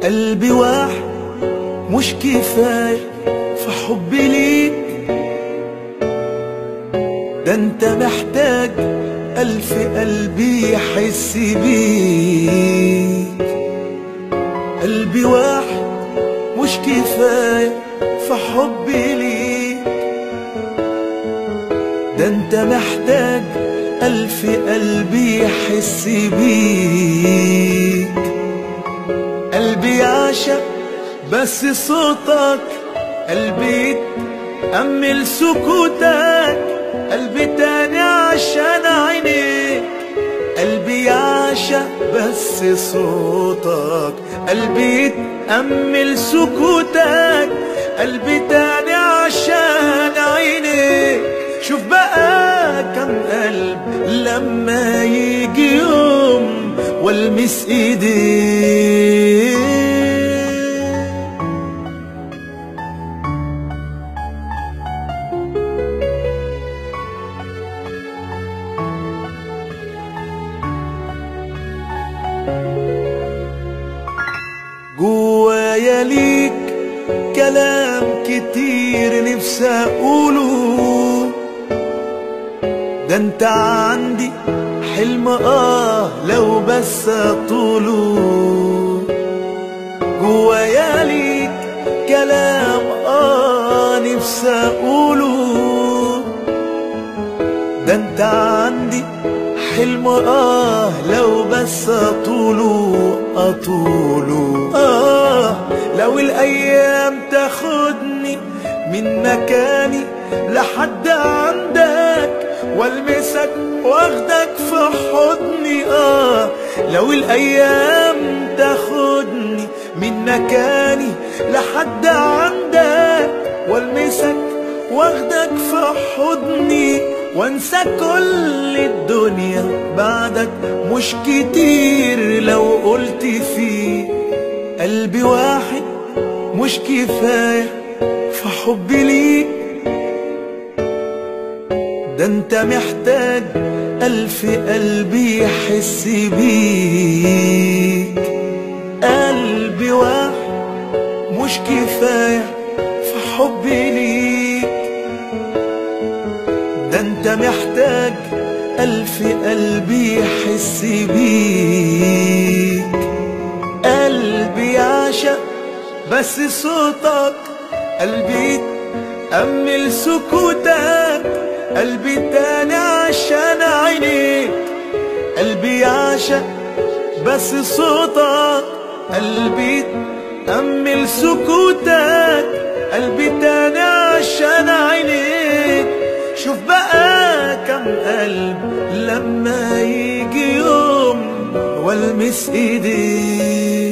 قلبي واحد مش كفاية في حبي ليك ده انت محتاج ألف قلبي يحس بيك قلبي واحد مش كفاية في حبي ليك ده انت محتاج ألف قلبي يحس بيك قلبي يعشق بس صوتك قلبي يتأمل سكوتك قلبي تاني عشان عينيك قلبي يعشق بس صوتك قلبي يتأمل سكوتك قلبي تاني عشان عينيك شوف بقى كم قلب لما يجي يوم والمس ايديك جوايا ليك كلام كتير نفسي اقوله ده انت عندي حلم اه لو بس اطوله جوايا ليك كلام اه نفسي اقوله ده انت عندي حلم اه لو بس اطوله اطوله اه لو الايام تاخدني من مكاني لحد عندك والمسك واخدك في حضني اه لو الايام تاخدني من مكاني لحد عندك والمسك واخدك في حضني وانسى كل الدنيا بعدك مش كتير لو قلت فيه قلبي واحد مش كفاية في حبي ليك ده انت محتاج ألف قلبي يحس بيك قلبي واحد مش كفاية في حبي ليك ده انت محتاج ألف قلبي يحس بيك قلبي يعشق بس صوتك قلبي يتأمل سكوتك قلبي تاني عشان عينيك قلبي يعشق بس صوتك قلبي يتأمل سكوتك قلبي تاني عشان عينيك شوف بقى كم قلب لما يجي يوم والمس ايديك